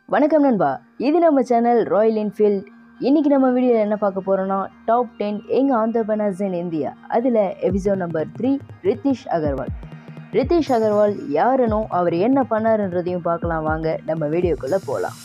வணக்கம் நண்பா இது நம்ம சேனல் ராயல் என்ஃபீல்ட் இன்றைக்கி நம்ம வீடியோவில் என்ன பார்க்க போகிறோன்னா top ten young entrepreneurs in India அதில் episode number three Ritesh Agarwal Ritesh Agarwal யாருனோ அவர் என்ன பண்ணாருன்றதையும் பார்க்கலாம் வாங்க நம்ம வீடியோக்குள்ளே போகலாம்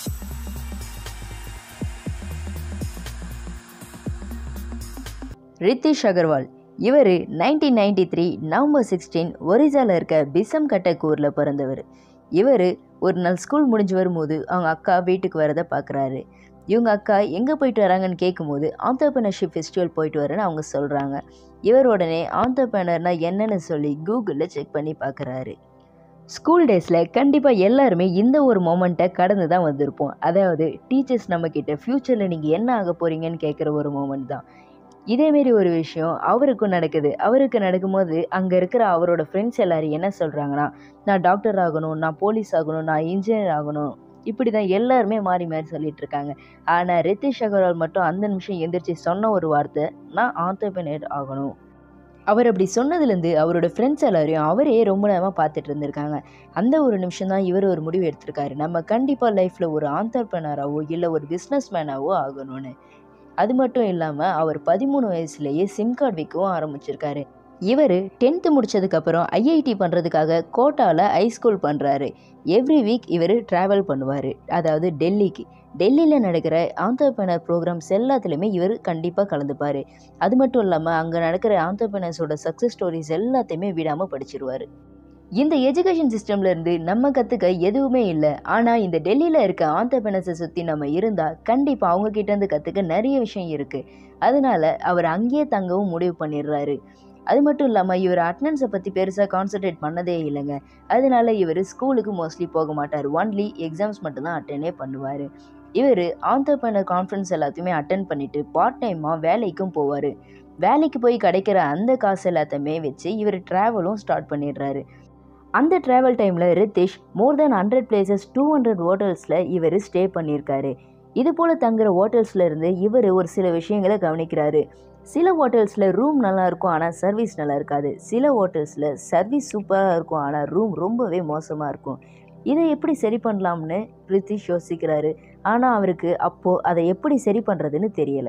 ரித்திஷ் அகர்வால் இவர் nineteen ninety three November sixteen ஒரிசாவில் இருக்க பிசம் கட்டக்கூரில் பிறந்தவர் இவர் ஒரு நாள் ஸ்கூல் முடிஞ்சு வரும்போது அவங்க அக்கா வீட்டுக்கு வரதை பார்க்குறாரு இவங்க அக்கா எங்கே போயிட்டு வராங்கன்னு கேட்கும்போது ஆண்டர்பனர்ஷிப் ஃபெஸ்டிவல் போயிட்டு வரேன்னு அவங்க சொல்கிறாங்க இவர் உடனே ஆண்டர்பனர்னா என்னன்னு சொல்லி கூகுளில் செக் பண்ணி பார்க்குறாரு ஸ்கூல் டேஸில் கண்டிப்பாக எல்லாருமே இந்த ஒரு மொமெண்ட்டை கடந்து தான் வந்திருப்போம் அதாவது டீச்சர்ஸ் நம்மக்கிட்ட ஃப்யூச்சரில் நீங்கள் என்ன ஆக போகிறீங்கன்னு கேட்குற ஒரு மொமெண்ட் தான் இதேமாரி ஒரு விஷயம் அவருக்கும் நடக்குது அவருக்கு நடக்கும்போது அங்கே இருக்கிற அவரோட ஃப்ரெண்ட்ஸ் எல்லாரும் என்ன சொல்கிறாங்கன்னா நான் டாக்டர் ஆகணும் நான் போலீஸ் ஆகணும் நான் இன்ஜினியர் ஆகணும் இப்படி தான் எல்லாருமே மாறி மாறி சொல்லிட்டு இருக்காங்க ஆனால் ரித்திஷ் அகர்வால் மட்டும் அந்த நிமிஷம் எந்திரிச்சு சொன்ன ஒரு வார்த்தை நான் ஆண்டர்பிரினர் ஆகணும் அவர் அப்படி சொன்னதுலேருந்து அவரோட ஃப்ரெண்ட்ஸ் எல்லாரையும் அவரே ரொம்ப நேரமாக பார்த்துட்டு இருந்திருக்காங்க அந்த ஒரு நிமிஷம் தான் இவர் ஒரு முடிவு எடுத்திருக்காரு நம்ம கண்டிப்பாக லைஃப்பில் ஒரு ஆண்டர்பனராகவோ இல்லை ஒரு பிஸ்னஸ் மேனாவோ ஆகணும்னு அது மட்டும் இல்லாமல் அவர் பதிமூணு வயசுலேயே சிம் கார்டு விற்கவும் ஆரம்பிச்சிருக்காரு இவர் டென்த்து முடித்ததுக்கப்புறம் ஐஐடி பண்ணுறதுக்காக கோட்டாவில் ஹைஸ்கூல் பண்ணுறாரு எவ்ரி வீக் இவர் ட்ராவல் பண்ணுவார் அதாவது டெல்லிக்கு டெல்லியில் நடக்கிற ஆண்டர்பனர் ப்ரோக்ராம்ஸ் எல்லாத்துலேயுமே இவர் கண்டிப்பாக கலந்துப்பார் அது மட்டும் இல்லாமல் அங்கே நடக்கிற ஆண்டர்பனர்ஸோட சக்ஸஸ் ஸ்டோரிஸ் எல்லாத்தையுமே விடாமல் படிச்சிருவார் இந்த எஜுகேஷன் சிஸ்டம்லேருந்து நம்ம கற்றுக்க எதுவுமே இல்லை ஆனால் இந்த டெல்லியில் இருக்க ஆண்டர்பனர்ஸை சுற்றி நம்ம இருந்தால் கண்டிப்பாக அவங்கக்கிட்டேருந்து கற்றுக்க நிறைய விஷயம் இருக்குது அதனால் அவர் அங்கேயே தங்கவும் முடிவு பண்ணிடுறாரு அது மட்டும் இல்லாமல் இவர் அட்டண்டன்ஸை பற்றி பெருசாக கான்சன்ட்ரேட் பண்ணதே இல்லைங்க அதனால இவர் ஸ்கூலுக்கு மோஸ்ட்லி போக மாட்டார் ஒன்லி எக்ஸாம்ஸ் மட்டும்தான் அட்டெண்டே பண்ணுவார் இவர் ஆண்டர்பனர் கான்ஃபரன்ஸ் எல்லாத்தையுமே அட்டன் பண்ணிவிட்டு பார்ட் டைமாக வேலைக்கும் போவார் வேலைக்கு போய் கிடைக்கிற அந்த காசு எல்லாத்தையுமே வச்சு இவர் ட்ராவலும் ஸ்டார்ட் பண்ணிடுறாரு அந்த ட்ராவல் டைமில் Ritesh more than hundred places two hundred ஹோட்டல்ஸில் இவர் ஸ்டே பண்ணியிருக்காரு இது போல் தங்குற ஹோட்டல்ஸில் இருந்து இவர் ஒரு சில விஷயங்களை கவனிக்கிறாரு சில ஹோட்டல்ஸில் ரூம் நல்லா இருக்கும் ஆனால் சர்வீஸ் நல்லா இருக்காது சில ஹோட்டல்ஸில் சர்வீஸ் சூப்பராக இருக்கும் ஆனால் ரூம் ரொம்பவே மோசமாக இருக்கும் இதை எப்படி சரி பண்ணலாம்னு ரித்திஷ் யோசிக்கிறாரு ஆனால் அவருக்கு அப்போது அதை எப்படி சரி பண்ணுறதுன்னு தெரியலை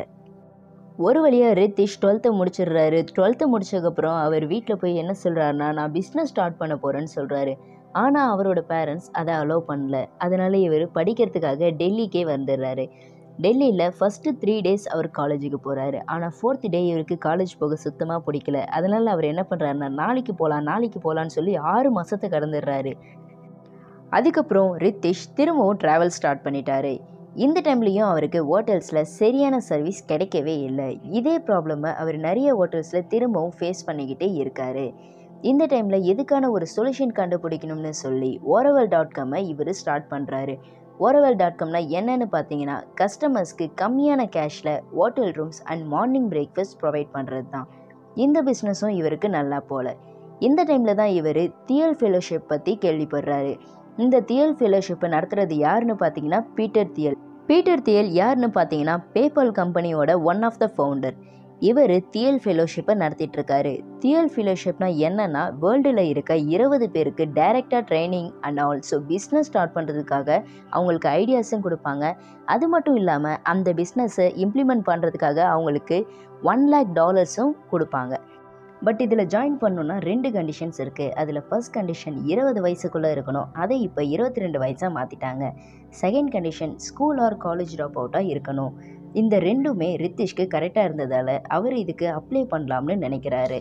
ஒரு வழியாக ரித்திஷ் டுவெல்த்தை முடிச்சிடுறாரு டுவெல்த்தை முடிச்சதுக்கப்புறம் அவர் வீட்டில் போய் என்ன சொல்கிறாருன்னா நான் பிஸ்னஸ் ஸ்டார்ட் பண்ண போகிறேன்னு சொல்கிறாரு ஆனால் அவரோட பேரண்ட்ஸ் அதை அலோவ் பண்ணல அதனால இவர் படிக்கிறதுக்காக டெல்லிக்கே வந்துடுறாரு டெல்லியில் ஃபஸ்ட்டு த்ரீ டேஸ் அவர் காலேஜுக்கு போகிறாரு ஆனால் ஃபோர்த் டே இவருக்கு காலேஜ் போக சுத்தமாக பிடிக்கல அதனால் அவர் என்ன பண்ணுறாருன்னா நாளைக்கு போகலாம் நாளைக்கு போகலான்னு சொல்லி ஆறு மாதத்தை கடந்துடுறாரு அதுக்கப்புறம் ரித்திஷ் திரும்பவும் ட்ராவல் ஸ்டார்ட் பண்ணிட்டாரு இந்த டைம்லேயும் அவருக்கு ஹோட்டல்ஸில் சரியான சர்வீஸ் கிடைக்கவே இல்லை இதே ப்ராப்ளமை அவர் நிறைய ஹோட்டல்ஸில் திரும்பவும் ஃபேஸ் பண்ணிக்கிட்டே இருக்கார் இந்த டைமில் எதுக்கான ஒரு சொல்யூஷன் கண்டுபிடிக்கணும்னு சொல்லி ஓரவல் டாட் காமை இவர் ஸ்டார்ட் பண்ணுறாரு ஓரவல் டாட் காம்னா என்னென்னு பார்த்தீங்கன்னா கஸ்டமர்ஸ்க்கு கம்மியான கேஷில் hotel rooms and morning breakfast provide பண்ணுறது தான் இந்த பிஸ்னஸும் இவருக்கு நல்லா போகல இந்த டைமில் தான் இவர் தியல் ஃபெலோஷிப் பற்றி கேள்விப்படுறாரு இந்த தியல் ஃபெலோஷிப்பை நடத்துகிறது யாருன்னு பார்த்தீங்கன்னா பீட்டர் தியல் பீட்டர் தியல் யாருன்னு பார்த்தீங்கன்னா பேபால் கம்பெனியோட ஒன் ஆஃப் த ஃபவுண்டர் இவர் தியல் ஃபெலோஷிப்பை நடத்திட்டு இருக்காரு தியல் ஃபெலோஷிப்னா என்னன்னா வேர்ல்டில் இருக்க இருபது பேருக்கு டைரெக்டாக training and also business start பண்ணுறதுக்காக அவங்களுக்கு ஐடியாஸும் கொடுப்பாங்க அது மட்டும் இல்லாமல் அந்த பிஸ்னஸை இம்ப்ளிமெண்ட் பண்ணுறதுக்காக அவங்களுக்கு ஒன் லேக் டாலர்ஸும் கொடுப்பாங்க பட் இதில் ஜாயின் பண்ணணுன்னா ரெண்டு கண்டிஷன்ஸ் இருக்குது அதில் ஃபர்ஸ்ட் கண்டிஷன் இருபது வயசுக்குள்ளே இருக்கணும் அதை இப்போ இருபத்தி ரெண்டு வயசாக மாற்றிட்டாங்க second condition school or college drop அவுட்டாக இருக்கணும் இந்த ரெண்டுமே ரித்திஷ்க்கு கரெக்டாக இருந்ததால் அவர் இதுக்கு அப்ளை பண்ணலாம்னு நினைக்கிறாரு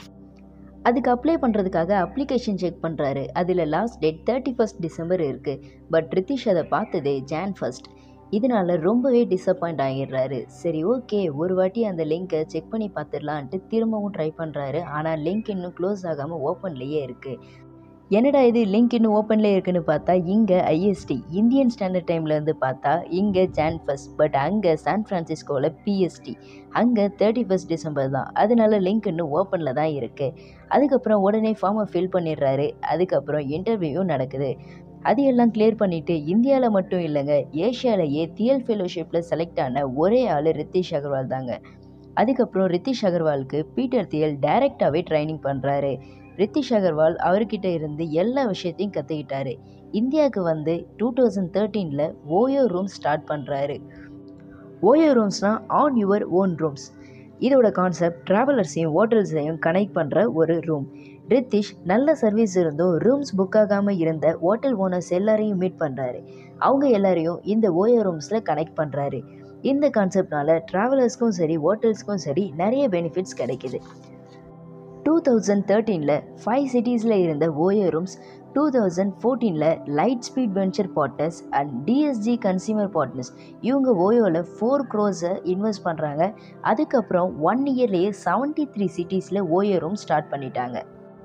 அதுக்கு அப்ளை பண்ணுறதுக்காக அப்ளிகேஷன் செக் பண்ணுறாரு அதில் last date thirty first December இருக்குது பட் ரித்திஷ் அதை பார்த்ததே ஜான் ஃபஸ்ட் இதனால ரொம்பவே டிசப்பாயிண்ட் ஆகிடுறாரு சரி ஓகே ஒரு வாட்டி அந்த லிங்க்கை செக் பண்ணி பார்த்துடலான்ட்டு திரும்பவும் ட்ரை பண்ணுறாரு ஆனால் லிங்க் இன்னும் க்ளோஸ் ஆகாமல் ஓப்பன்லேயே இருக்குது என்னடா இது லிங்க் இன்னும் ஓப்பன்லேயே இருக்குன்னு பார்த்தா இங்கே ஐஎஸ்டி இந்தியன் ஸ்டாண்டர்ட் டைம்லேருந்து பார்த்தா இங்கே ஜான் ஃபஸ்ட் பட் அங்கே சான் ஃப்ரான்சிஸ்கோவில் பிஎஸ்டி அங்கே தேர்ட்டி ஃபஸ்ட் டிசம்பர் தான் அதனால லிங்க் இன்னும் ஓப்பனில் தான் இருக்குது அதுக்கப்புறம் உடனே ஃபார்மை ஃபில் பண்ணிடுறாரு அதுக்கப்புறம் இன்டர்வியூவும் நடக்குது அது எல்லாம் கிளியர் பண்ணிவிட்டு இந்தியாவில் மட்டும் இல்லைங்க ஏஷியாவிலேயே தியல் ஃபெலோஷிப்பில் செலக்ட் ஆன ஒரே ஆள் ரித்திஷ் அகர்வால் தாங்க அதுக்கப்புறம் ரித்திஷ் அகர்வாலுக்கு பீட்டர் தியல் டைரெக்டாகவே ட்ரைனிங் பண்ணுறாரு ரித்திஷ் அகர்வால் அவர்கிட்ட இருந்து எல்லா விஷயத்தையும் கற்றுக்கிட்டாரு இந்தியாவுக்கு வந்து டூ தௌசண்ட் தேர்ட்டீனில் ஓயோ ரூம் ஸ்டார்ட் பண்ணுறாரு ஓயோ ரூம்ஸ்னால் ஆன் யுவர் ஓன் ரூம்ஸ் இதோட கான்செப்ட் ட்ராவலர்ஸையும் ஹோட்டல்ஸையும் கனெக்ட் பண்ணுற ஒரு ரூம் ரித்திஷ் நல்ல சர்வீஸ் இருந்தும் ரூம்ஸ் புக் ஆகாமல் இருந்த ஹோட்டல் ஓனர்ஸ் எல்லாரையும் மீட் பண்ணுறாரு அவங்க எல்லாரையும் இந்த ஓயோ ரூம்ஸில் கனெக்ட் பண்ணுறாரு இந்த கான்செப்ட்னால ட்ராவலர்ஸ்க்கும் சரி ஹோட்டல்ஸ்க்கும் சரி நிறைய பெனிஃபிட்ஸ் கிடைக்குது டூ தௌசண்ட் தேர்ட்டீனில் ஃபைவ் சிட்டிஸில் இருந்த ஓயோ ரூம்ஸ் டூ தௌசண்ட் ஃபோர்டீனில் light speed venture partners and DSG consumer partners இவங்க ஓயோவில் ஃபோர் க்ரோஸை இன்வெஸ்ட் பண்ணுறாங்க அதுக்கப்புறம் ஒன் இயர்லேயே செவன்ட்டி த்ரீ சிட்டிஸில் ஓயோ ரூம் ஸ்டார்ட் பண்ணிட்டாங்க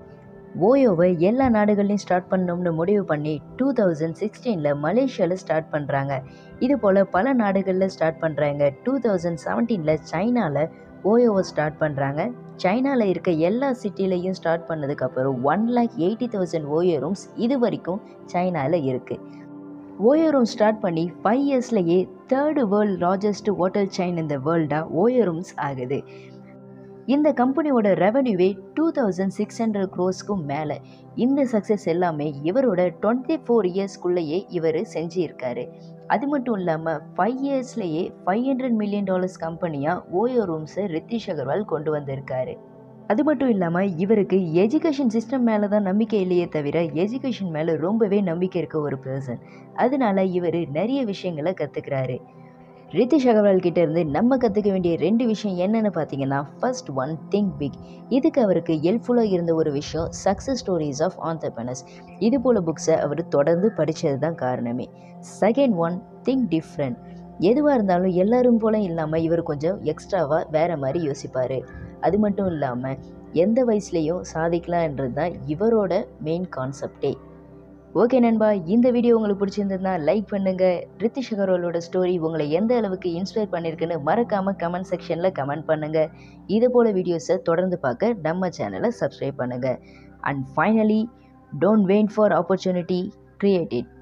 ஓயோவை எல்லா நாடுகள்லையும் ஸ்டார்ட் பண்ணணும்னு முடிவு பண்ணி டூ தௌசண்ட் சிக்ஸ்டீனில் மலேசியாவில் ஸ்டார்ட் பண்ணுறாங்க இது போல் பல நாடுகளில் ஸ்டார்ட் பண்ணுறாங்க டூ தௌசண்ட் செவன்டீனில் சைனாவில் ஓயோவை ஸ்டார்ட் பண்ணுறாங்க சைனாவில் இருக்க எல்லா சிட்டிலையும் ஸ்டார்ட் பண்ணதுக்கப்புறம் one lakh eighty thousand OYO rooms இது வரைக்கும் சைனாவில் இருக்குது ஓயோ ரூம் ஸ்டார்ட் பண்ணி ஃபைவ் இயர்ஸ்லேயே third world largest hotel chain இந்த வேர்ல்டாக ஓயோ ரூம்ஸ் ஆகுது இந்த கம்பெனியோட ரெவன்யூவே டூ தௌசண்ட் சிக்ஸ் ஹண்ட்ரட் க்ரோஸ்க்கும் மேலே இந்த சக்ஸஸ் எல்லாமே இவரோட டுவெண்ட்டி ஃபோர் இயர்ஸ்க்குள்ளேயே இவர் செஞ்சுருக்காரு அது மட்டும் இல்லாமல் ஃபைவ் இயர்ஸ்லேயே ஃபைவ் ஹண்ட்ரட் மில்லியன் டாலர்ஸ் கம்பெனியாக ஓயோ ரூம்ஸை ரித்திஷ் அகர்வால் கொண்டு வந்திருக்காரு அது மட்டும் இல்லாமல் இவருக்கு எஜுகேஷன் சிஸ்டம் மேலே தான் நம்பிக்கை இல்லையே தவிர எஜுகேஷன் மேலே ரொம்பவே நம்பிக்கை இருக்க ஒரு பர்சன் அதனால இவர் நிறைய விஷயங்களை கற்றுக்கிறாரு ரித்திஷ் அகர்வால் கிட்ட இருந்து நம்ம கற்றுக்க வேண்டிய ரெண்டு விஷயம் என்னென்னு பார்த்தீங்கன்னா ஃபர்ஸ்ட் ஒன் திங்க் பிக் இதுக்கு அவருக்கு ஹெல்ப்ஃபுல்லாக இருந்த ஒரு விஷயம் சக்ஸஸ் ஸ்டோரிஸ் ஆஃப் ஆண்டர்பனர்ஸ் இது போல் புக்ஸை அவர் தொடர்ந்து படித்தது தான் காரணமே செகண்ட் ஒன் திங்க் டிஃப்ரெண்ட் எதுவாக இருந்தாலும் எல்லாரும் போல இல்லாமல் இவர் கொஞ்சம் எக்ஸ்ட்ராவாக வேறு மாதிரி யோசிப்பார் அது மட்டும் இல்லாமல் எந்த வயசுலேயும் சாதிக்கலான்றது தான் இவரோட மெயின் கான்செப்டே ஓகே நண்பா இந்த வீடியோ உங்களுக்கு பிடிச்சிருந்ததுன்னா லைக் பண்ணுங்கள் ரித்திஷ் அகர்வாலோட ஸ்டோரி உங்களை எந்த அளவுக்கு இன்ஸ்பயர் பண்ணியிருக்குன்னு மறக்காமல் கமெண்ட் செக்ஷனில் கமெண்ட் பண்ணுங்கள் இது போல் வீடியோஸை தொடர்ந்து பார்க்க நம்ம சேனலை சப்ஸ்கிரைப் பண்ணுங்கள் and finally don't wait for opportunity create it